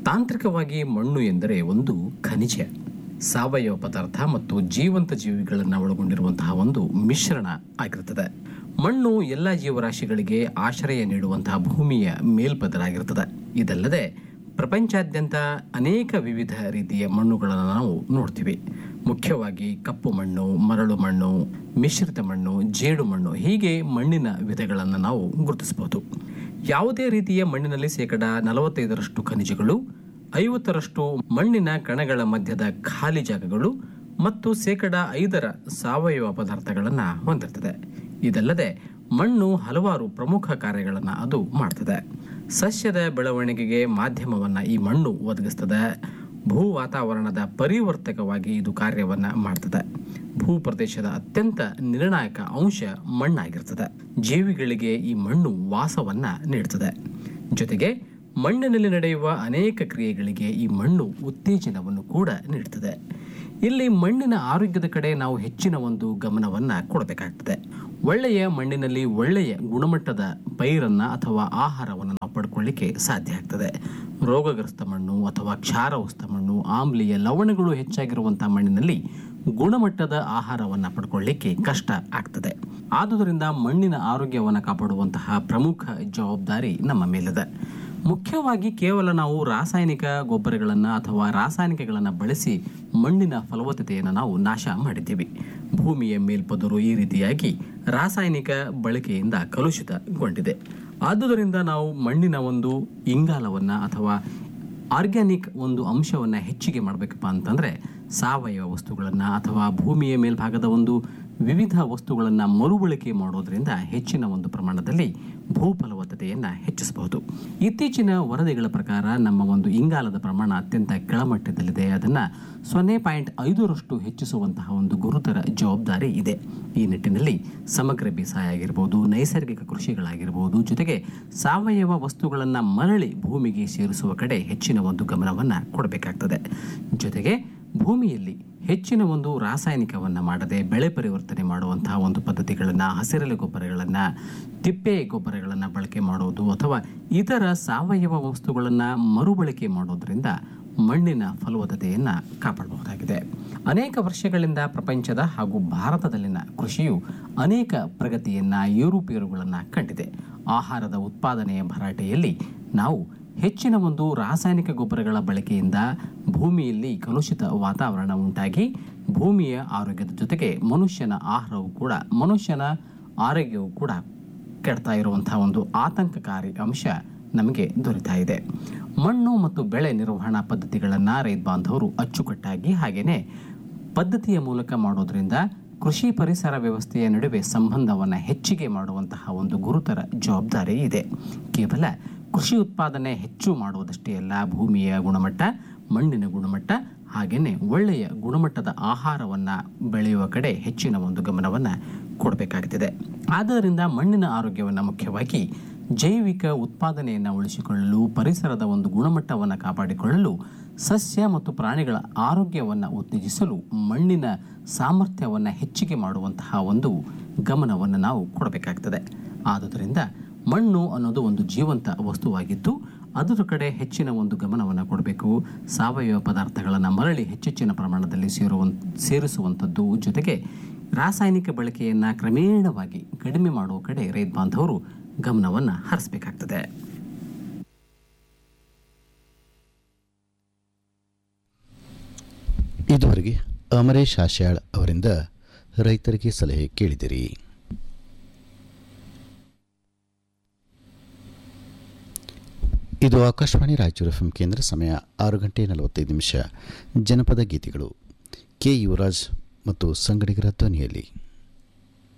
ತಾಂತ್ರಿಕವಾಗಿ ಮಣ್ಣು ಎಂದರೆ ಒಂದು ಖನಿಜ ಸಾವಯವ ಪದಾರ್ಥ ಮತ್ತು ಜೀವಂತ ಜೀವಿಗಳನ್ನು ಒಳಗೊಂಡಿರುವಂತಹ ಒಂದು ಮಿಶ್ರಣ ಆಗಿರುತ್ತದೆ ಮಣ್ಣು ಎಲ್ಲ ಜೀವರಾಶಿಗಳಿಗೆ ಆಶ್ರಯ ನೀಡುವಂತಹ ಭೂಮಿಯ ಮೇಲ್ಪದರಾಗಿರುತ್ತದೆ ಇದಲ್ಲದೆ ಪ್ರಪಂಚಾದ್ಯಂತ ಅನೇಕ ವಿವಿಧ ರೀತಿಯ ಮಣ್ಣುಗಳನ್ನು ನಾವು ನೋಡ್ತೀವಿ ಮುಖ್ಯವಾಗಿ ಕಪ್ಪು ಮಣ್ಣು ಮರಳು ಮಣ್ಣು ಮಿಶ್ರಿತ ಮಣ್ಣು ಜೇಡು ಮಣ್ಣು ಹೀಗೆ ಮಣ್ಣಿನ ವಿಧಗಳನ್ನು ನಾವು ಗುರುತಿಸಬಹುದು ಯಾವುದೇ ರೀತಿಯ ಮಣ್ಣಿನಲ್ಲಿ ಶೇಕಡ ನಲವತ್ತೈದರಷ್ಟು ಖನಿಜಗಳು ಐವತ್ತರಷ್ಟು ಮಣ್ಣಿನ ಕಣಗಳ ಮಧ್ಯದ ಖಾಲಿ ಜಾಗಗಳು ಮತ್ತು ಶೇಕಡ ಐದರ ಸಾವಯವ ಪದಾರ್ಥಗಳನ್ನು ಹೊಂದಿರ್ತದೆ ಇದಲ್ಲದೆ ಮಣ್ಣು ಹಲವಾರು ಪ್ರಮುಖ ಕಾರ್ಯಗಳನ್ನು ಅದು ಮಾಡ್ತದೆ ಸಸ್ಯದ ಬೆಳವಣಿಗೆಗೆ ಮಾಧ್ಯಮವನ್ನು ಈ ಮಣ್ಣು ಒದಗಿಸ್ತದೆ ಭೂ ವಾತಾವರಣದ ಪರಿವರ್ತಕವಾಗಿ ಇದು ಕಾರ್ಯವನ್ನು ಮಾಡ್ತದೆ ಭೂ ಪ್ರದೇಶದ ಅತ್ಯಂತ ನಿರ್ಣಾಯಕ ಅಂಶ ಮಣ್ಣಾಗಿರ್ತದೆ ಜೀವಿಗಳಿಗೆ ಈ ಮಣ್ಣು ವಾಸವನ್ನ ನೀಡ್ತದೆ ಜೊತೆಗೆ ಮಣ್ಣಿನಲ್ಲಿ ನಡೆಯುವ ಅನೇಕ ಕ್ರಿಯೆಗಳಿಗೆ ಈ ಮಣ್ಣು ಉತ್ತೇಜನವನ್ನು ಕೂಡ ನೀಡ್ತದೆ ಇಲ್ಲಿ ಮಣ್ಣಿನ ಆರೋಗ್ಯದ ಕಡೆ ನಾವು ಹೆಚ್ಚಿನ ಒಂದು ಗಮನವನ್ನು ಕೊಡಬೇಕಾಗ್ತದೆ ಒಳ್ಳೆಯ ಮಣ್ಣಿನಲ್ಲಿ ಒಳ್ಳೆಯ ಗುಣಮಟ್ಟದ ಪೈರನ್ನು ಅಥವಾ ಆಹಾರವನ್ನು ನಾವು ಪಡ್ಕೊಳ್ಳಿಕ್ಕೆ ಸಾಧ್ಯ ಆಗ್ತದೆ ರೋಗಗ್ರಸ್ತ ಮಣ್ಣು ಅಥವಾ ಕ್ಷಾರವಸ್ತ ಮಣ್ಣು ಆಮ್ಲೀಯ ಲವಣಗಳು ಹೆಚ್ಚಾಗಿರುವಂಥ ಮಣ್ಣಿನಲ್ಲಿ ಗುಣಮಟ್ಟದ ಆಹಾರವನ್ನು ಪಡ್ಕೊಳ್ಳಿಕ್ಕೆ ಕಷ್ಟ ಆಗ್ತದೆ ಆದುದರಿಂದ ಮಣ್ಣಿನ ಆರೋಗ್ಯವನ್ನು ಕಾಪಾಡುವಂತಹ ಪ್ರಮುಖ ಜವಾಬ್ದಾರಿ ನಮ್ಮ ಮೇಲಿದೆ ಮುಖ್ಯವಾಗಿ ಕೇವಲ ನಾವು ರಾಸಾಯನಿಕ ಗೊಬ್ಬರಗಳನ್ನು ಅಥವಾ ರಾಸಾಯನಿಕಗಳನ್ನು ಬಳಸಿ ಮಣ್ಣಿನ ಫಲವತ್ತತೆಯನ್ನು ನಾವು ನಾಶ ಮಾಡಿದ್ದೀವಿ ಭೂಮಿಯ ಮೇಲ್ಪದರು ಈ ರೀತಿಯಾಗಿ ರಾಸಾಯನಿಕ ಬಳಕೆಯಿಂದ ಕಲುಷಿತಗೊಂಡಿದೆ ಆದುದರಿಂದ ನಾವು ಮಣ್ಣಿನ ಒಂದು ಇಂಗಾಲವನ್ನು ಅಥವಾ ಆರ್ಗ್ಯಾನಿಕ್ ಒಂದು ಅಂಶವನ್ನು ಹೆಚ್ಚಿಗೆ ಮಾಡಬೇಕಪ್ಪ ಅಂತಂದರೆ ಸಾವಯವ ವಸ್ತುಗಳನ್ನು ಅಥವಾ ಭೂಮಿಯ ಮೇಲ್ಭಾಗದ ಒಂದು ವಿವಿಧ ವಸ್ತುಗಳನ್ನು ಮರುಬಳಕೆ ಮಾಡೋದರಿಂದ ಹೆಚ್ಚಿನ ಒಂದು ಪ್ರಮಾಣದಲ್ಲಿ ಭೂ ಫಲವತ್ತತೆಯನ್ನು ಹೆಚ್ಚಿಸಬಹುದು ಇತ್ತೀಚಿನ ವರದಿಗಳ ಪ್ರಕಾರ ನಮ್ಮ ಒಂದು ಇಂಗಾಲದ ಪ್ರಮಾಣ ಅತ್ಯಂತ ಕೆಳಮಟ್ಟದಲ್ಲಿದೆ ಅದನ್ನು ಸೊನ್ನೆ ಪಾಯಿಂಟ್ ಐದರಷ್ಟು ಹೆಚ್ಚಿಸುವಂತಹ ಒಂದು ಗುರುತರ ಜವಾಬ್ದಾರಿ ಇದೆ ಈ ನಿಟ್ಟಿನಲ್ಲಿ ಸಮಗ್ರ ಬೇಸಾಯ ಆಗಿರ್ಬೋದು ನೈಸರ್ಗಿಕ ಕೃಷಿಗಳಾಗಿರ್ಬೋದು ಜೊತೆಗೆ ಸಾವಯವ ವಸ್ತುಗಳನ್ನು ಮರಳಿ ಭೂಮಿಗೆ ಸೇರಿಸುವ ಕಡೆ ಹೆಚ್ಚಿನ ಒಂದು ಗಮನವನ್ನು ಕೊಡಬೇಕಾಗ್ತದೆ ಜೊತೆಗೆ ಭೂಮಿಯಲ್ಲಿ ಹೆಚ್ಚಿನ ಒಂದು ರಾಸಾಯನಿಕವನ್ನು ಮಾಡದೆ ಬೆಳೆ ಪರಿವರ್ತನೆ ಮಾಡುವಂತಹ ಒಂದು ಪದ್ಧತಿಗಳನ್ನು ಹಸಿರೆಲೆ ಗೊಬ್ಬರಗಳನ್ನು ತಿಪ್ಪೆ ಗೊಬ್ಬರಗಳನ್ನು ಬಳಕೆ ಮಾಡೋದು ಅಥವಾ ಇತರ ಸಾವಯವ ವಸ್ತುಗಳನ್ನು ಮರುಬಳಕೆ ಮಾಡೋದ್ರಿಂದ ಮಣ್ಣಿನ ಫಲವತ್ತತೆಯನ್ನು ಕಾಪಾಡಬಹುದಾಗಿದೆ ಅನೇಕ ವರ್ಷಗಳಿಂದ ಪ್ರಪಂಚದ ಹಾಗೂ ಭಾರತದಲ್ಲಿನ ಕೃಷಿಯು ಅನೇಕ ಪ್ರಗತಿಯನ್ನು ಏರುಪೇರುಗಳನ್ನು ಕಂಡಿದೆ ಆಹಾರದ ಉತ್ಪಾದನೆಯ ಭರಾಟೆಯಲ್ಲಿ ನಾವು ಹೆಚ್ಚಿನ ಒಂದು ರಾಸಾಯನಿಕ ಗೊಬ್ಬರಗಳ ಬಳಕೆಯಿಂದ ಭೂಮಿಯಲ್ಲಿ ಕಲುಷಿತ ವಾತಾವರಣ ಉಂಟಾಗಿ ಭೂಮಿಯ ಆರೋಗ್ಯದ ಜೊತೆಗೆ ಮನುಷ್ಯನ ಆಹಾರವು ಕೂಡ ಮನುಷ್ಯನ ಆರೋಗ್ಯವು ಕೂಡ ಕೆಡ್ತಾ ಇರುವಂತಹ ಒಂದು ಆತಂಕಕಾರಿ ಅಂಶ ನಮಗೆ ದೊರೀತಾ ಇದೆ ಮಣ್ಣು ಮತ್ತು ಬೆಳೆ ನಿರ್ವಹಣಾ ಪದ್ಧತಿಗಳನ್ನು ರೈತ ಬಾಂಧವರು ಅಚ್ಚುಕಟ್ಟಾಗಿ ಹಾಗೆಯೇ ಪದ್ಧತಿಯ ಮೂಲಕ ಮಾಡೋದ್ರಿಂದ ಕೃಷಿ ಪರಿಸರ ವ್ಯವಸ್ಥೆಯ ನಡುವೆ ಸಂಬಂಧವನ್ನು ಹೆಚ್ಚಿಗೆ ಮಾಡುವಂತಹ ಒಂದು ಗುರುತರ ಜವಾಬ್ದಾರಿ ಇದೆ ಕೇವಲ ಕೃಷಿ ಉತ್ಪಾದನೆ ಹೆಚ್ಚು ಮಾಡುವುದಷ್ಟೇ ಅಲ್ಲ ಭೂಮಿಯ ಗುಣಮಟ್ಟ ಮಣ್ಣಿನ ಗುಣಮಟ್ಟ ಹಾಗೆಯೇ ಒಳ್ಳೆಯ ಗುಣಮಟ್ಟದ ಆಹಾರವನ್ನು ಬೆಳೆಯುವ ಕಡೆ ಹೆಚ್ಚಿನ ಒಂದು ಗಮನವನ್ನು ಕೊಡಬೇಕಾಗುತ್ತದೆ ಆದ್ದರಿಂದ ಮಣ್ಣಿನ ಆರೋಗ್ಯವನ್ನು ಮುಖ್ಯವಾಗಿ ಜೈವಿಕ ಉತ್ಪಾದನೆಯನ್ನು ಉಳಿಸಿಕೊಳ್ಳಲು ಪರಿಸರದ ಒಂದು ಗುಣಮಟ್ಟವನ್ನು ಕಾಪಾಡಿಕೊಳ್ಳಲು ಸಸ್ಯ ಮತ್ತು ಪ್ರಾಣಿಗಳ ಆರೋಗ್ಯವನ್ನು ಉತ್ತೇಜಿಸಲು ಮಣ್ಣಿನ ಸಾಮರ್ಥ್ಯವನ್ನು ಹೆಚ್ಚಿಗೆ ಮಾಡುವಂತಹ ಒಂದು ಗಮನವನ್ನು ನಾವು ಕೊಡಬೇಕಾಗ್ತದೆ ಆದುದರಿಂದ ಮಣ್ಣು ಅನ್ನೋದು ಒಂದು ಜೀವಂತ ವಸ್ತುವಾಗಿದ್ದು ಅದರ ಕಡೆ ಹೆಚ್ಚಿನ ಒಂದು ಗಮನವನ್ನು ಕೊಡಬೇಕು ಸಾವಯವ ಪದಾರ್ಥಗಳನ್ನು ಮರಳಿ ಹೆಚ್ಚೆಚ್ಚಿನ ಪ್ರಮಾಣದಲ್ಲಿ ಸೇರುವಂತ ಸೇರಿಸುವಂಥದ್ದು ಜೊತೆಗೆ ರಾಸಾಯನಿಕ ಬಳಕೆಯನ್ನು ಕ್ರಮೇಣವಾಗಿ ಕಡಿಮೆ ಮಾಡುವ ಕಡೆ ರೈತ ಬಾಂಧವರು ಗಮನವನ್ನು ಹರಿಸಬೇಕಾಗ್ತದೆ ಇದುವರೆಗೆ ಅಮರೇಶ್ ಆಶ್ಯಾಳ್ ಅವರಿಂದ ರೈತರಿಗೆ ಸಲಹೆ ಕೇಳಿದಿರಿ ಇದು ಆಕಾಶವಾಣಿ ರಾಯಚೂರು ಎಫ್ ಕೇಂದ್ರ ಸಮಯ ಆರು ಗಂಟೆ ನಲವತ್ತೈದು ನಿಮಿಷ ಜನಪದ ಗೀತೆಗಳು ಕೆ ಯುವರಾಜ್ ಮತ್ತು ಸಂಗಡಿಗರ ಧ್ವನಿಯಲ್ಲಿ